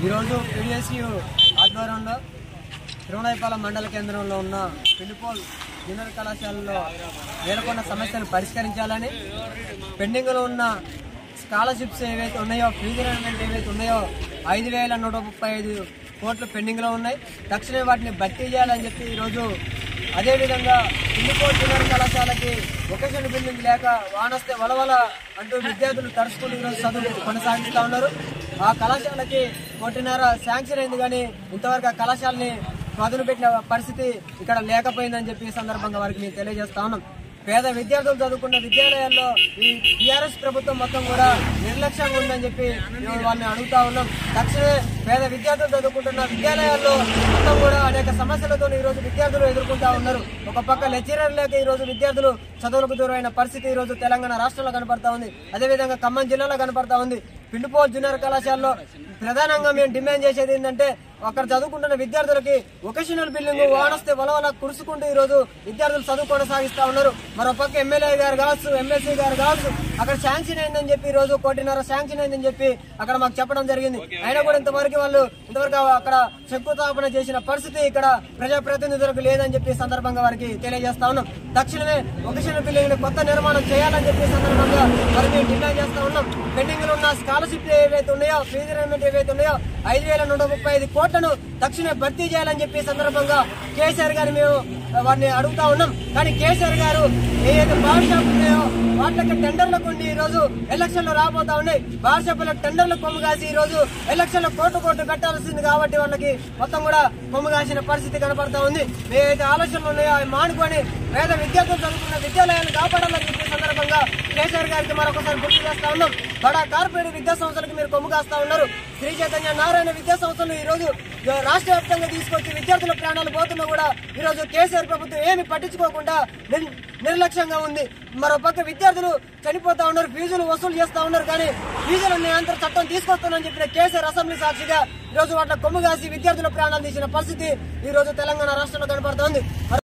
ఈరోజు పిఎస్యు ఆధ్వర్యంలో తిరువనాయపాలెం మండల కేంద్రంలో ఉన్న పిలిపోల్ జూనియర్ కళాశాలలో నెలకొన్న సమస్యను పరిష్కరించాలని పెండింగ్లో ఉన్న స్కాలర్షిప్స్ ఏవైతే ఉన్నాయో ఫీజు రియంబర్స్మెంట్ ఏవైతే ఉన్నాయో ఐదు వేల నూట ముప్పై ఐదు కోట్లు పెండింగ్లో ఉన్నాయి తక్షణమే వాటిని భర్తీ చేయాలని చెప్పి ఈరోజు అదేవిధంగా పిల్లిపోల్ జూనియర్ కళాశాలకి వొకేషన్ బిల్డింగ్ లేక వానొస్తే వలవల అంటూ విద్యార్థులు తరుచుకుంటూ ఈరోజు చదువు కొనసాగిస్తూ ఉన్నారు ఆ కళాశాలకి కోటిన్నర శాంక్షన్ అయింది కానీ ఇంతవరకు ఆ కళాశాలని పదును పెట్టిన పరిస్థితి ఇక్కడ లేకపోయిందని చెప్పి ఈ సందర్భంగా వారికి మేము తెలియజేస్తా ఉన్నాం పేద విద్యార్థులు చదువుకున్న విద్యాలయాల్లో ఈ టీఆర్ఎస్ ప్రభుత్వం మొత్తం కూడా నిర్లక్ష్యంగా ఉందని చెప్పి మేము వాళ్ళని అడుగుతా ఉన్నాం తక్షణమే పేద విద్యార్థులు చదువుకుంటున్న విద్యాలయాల్లో మొత్తం కూడా అనేక సమస్యలతో ఈ రోజు విద్యార్థులు ఎదుర్కొంటా ఉన్నారు ఒక పక్క లెక్చరర్ లేక ఈ రోజు విద్యార్థులు చదువులకు దూరమైన పరిస్థితి ఈ రోజు తెలంగాణ రాష్ట్రంలో కనపడతా ఉంది అదేవిధంగా ఖమ్మం జిల్లాలో కనపడతా ఉంది పిండిపోల్ జూనియర్ కళాశాలలో ప్రధానంగా మేము డిమాండ్ చేసేది ఏంటంటే అక్కడ చదువుకుంటున్న విద్యార్థులకి వొకేషనల్ బిల్డింగ్ వానొస్తే వలవల కురుసుకుంటూ ఈ రోజు విద్యార్థులు చదువు కొనసాగిస్తా ఉన్నారు మరో పక్క ఎమ్మెల్యే గారు కావచ్చు ఎమ్మెల్సీ గారు కావచ్చు అక్కడ శాంక్షన్ అయిందని చెప్పి ఈ రోజు కోటిన్నర శాంక్షన్ అయిందని చెప్పి అక్కడ మాకు చెప్పడం జరిగింది అయినా కూడా ఇంతవరకు వాళ్ళు ఇంతవరకు అక్కడ శంకుస్థాపన చేసిన పరిస్థితి ఇక్కడ ప్రజాప్రతినిధులకు లేదని చెప్పి ఈ సందర్భంగా వారికి తెలియజేస్తా ఉన్నాం తక్షణమే వొకేషనల్ బిల్డింగ్ కొత్త నిర్మాణం చేయాలని చెప్పి ఈ సందర్భంగా మరి మేము డిమాండ్ చేస్తా ఉన్నాం పెండింగ్ లో ఉన్న స్కాలర్షిప్ ఏవైతే ఉన్నాయో ఫీజు రియంబర్స్మెంట్ ఏవైతే ఉన్నాయో ఐదు వేల నూట ముప్పై ఐదు కోట్లను తక్షణమే భర్తీ చేయాలని చెప్పి ఈ సందర్భంగా కేసీఆర్ గారు మేము వారిని అడుగుతా ఉన్నాం కానీ కేసీఆర్ గారు ఏదైతే బార్ షాప్ ఉన్నాయో వాటికి టెండర్లకు ఉండి ఈ రోజు ఎలక్షన్లు రాబోతా ఉన్నాయి బార్ షాపులకు టెండర్లు కొమ్ము కాసి ఈ రోజు ఎలక్షన్ లో కోటు కోటు కట్టాల్సింది కాబట్టి వాళ్ళకి మొత్తం కూడా కొమ్ము కాసిన పరిస్థితి కనపడతా ఉంది ఏదైతే ఆలోచనలు ఉన్నాయో అవి మానుకొని పేద విద్యార్థులు చదువుకున్న విద్యాలయాలను కాపాడాలని చెప్పే సందర్భంగా కేసీఆర్ గారికి మరొకసారి గుర్తు చేస్తా ఉన్నాం బడా కార్పొరేట్ విద్యా సంస్థలకు మీరు కొమ్ము కాస్తా ఉన్నారు శ్రీ చైతన్య నారాయణ విద్యా సంస్థలు ఈ రోజు రాష్ట్ర వ్యాప్తంగా తీసుకొచ్చి విద్యార్థుల ప్రాణాలు పోతున్నా కూడా ఈ రోజు కేసీఆర్ ప్రభుత్వం ఏమి పట్టించుకోకుండా నిర్- నిర్లక్ష్యంగా ఉంది మరో పక్క విద్యార్థులు చనిపోతా ఉన్నారు ఫీజులు వసూలు చేస్తా ఉన్నారు కానీ ఫీజుల నియంత్రణ చట్టం తీసుకొస్తానని చెప్పిన కేసీఆర్ అసెంబ్లీ సాక్షిగా ఈ రోజు వాటిని కొమ్ము కాసి విద్యార్థుల ప్రాణాలు తీసిన పరిస్థితి ఈ రోజు తెలంగాణ రాష్ట్రంలో కనపడుతోంది